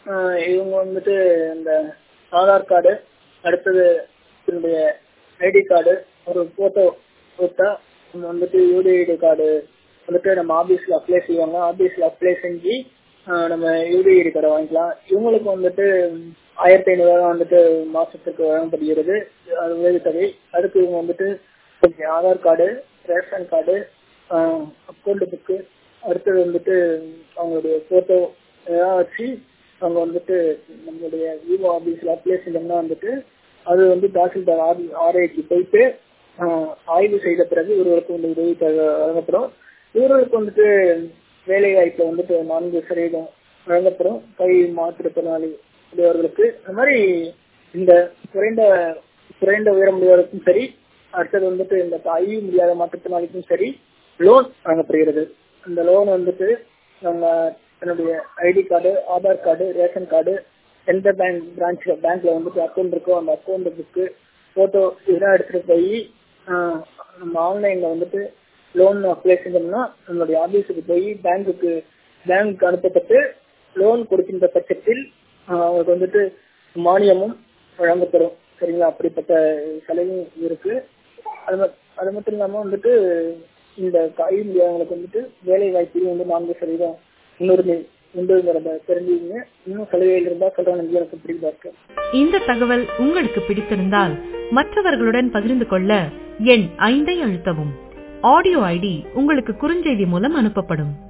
ஆஹ் இவங்க வந்துட்டு இந்த ஆதார் கார்டு அடுத்தது என்னுடைய ஐடி கார்டு ஒரு போட்டோ கொடுத்தா நம்ம வந்துட்டு யூடிஐடி கார்டு வந்துட்டு நம்ம ஆபீஸ்ல அப்ளை செய்வாங்க ஆபீஸ்ல அப்ளை செஞ்சு ஆஹ் நம்ம யூடிஐடி கார்டை வாங்கிக்கலாம் இவங்களுக்கு வந்துட்டு ஆயிரத்தி ஐநூறு ரூபாய் வந்துட்டு மாசத்துக்கு வழங்கப்படுகிறது அது உதவித்தொகை அதுக்கு இவங்க வந்துட்டு கொஞ்சம் Aadhaar card ration card account book அடுத்தது வந்துட்டு அவங்களுடைய போட்டோ இதெல்லாம் வச்சு அவங்க வந்துட்டு நம்மளுடைய விவோ ஆபீஸ்ல அப்ளை செஞ்சோம்னா வந்துட்டு அது வந்து தாசில்தார் ஆர் ஆர்ஐக்கு போயிட்டு ஆஹ் ஆய்வு செய்த பிறகு இவர்களுக்கு வந்து உதவி தொகை வழங்கப்படும் இவர்களுக்கு வந்துட்டு வேலை வாய்ப்புல வந்துட்டு நான்கு சதவீதம் வழங்கப்படும் கை மாற்றுத்திறனாளி உடையவர்களுக்கு அந்த மாதிரி இந்த குறைந்த குறைந்த உயரமுடையவருக்கும் சரி அடுத்தது வந்துட்டு இந்த கை முடியாத மாற்றுத்திறனாளிக்கும் சரி லோன் வழங்கப்படுகிறது அந்த லோன் வந்துட்டு நம்ம என்னுடைய ID card Aadhaar card ration card எந்த பேங்க் பிரான்ச்ல பேங்க்ல வந்துட்டு அக்கௌண்ட் இருக்கோ அந்த அக்கௌண்ட் புக்கு போட்டோ இதெல்லாம் எடுத்துட்டு போய் நம்ம ஆன்லைன்ல வந்துட்டு லோன் அப்ளை செஞ்சோம்னா நம்மளுடைய ஆபீஸுக்கு போய் பேங்க்குக்கு பேங்க் அனுப்பப்பட்டு லோன் கொடுக்கின்ற பட்சத்தில் அவங்களுக்கு வந்துட்டு மானியமும் வழங்கப்படும் சரிங்களா அப்படிப்பட்ட சலுகையும் இருக்கு அது அது மட்டும் இல்லாம வந்துட்டு இந்த காய் முடியாதவங்களுக்கு வந்துட்டு வேலை வாய்ப்பையும் வந்து நான்கு சதவீதம் முன்னுரிமை உண்டுங்கிறத தெரிஞ்சுங்க இன்னும் சலுகைகள் இருந்தா சொல்றாங்க எனக்கு பிடிக்கா இருக்கு இந்த தகவல் உங்களுக்கு பிடித்திருந்தால் மற்றவர்களுடன் பகிர்ந்து கொள்ள எண் ஐந்தை அழுத்தவும் ஆடியோ ஐடி உங்களுக்கு குறுஞ்செய்தி மூலம் அனுப்பப்படும்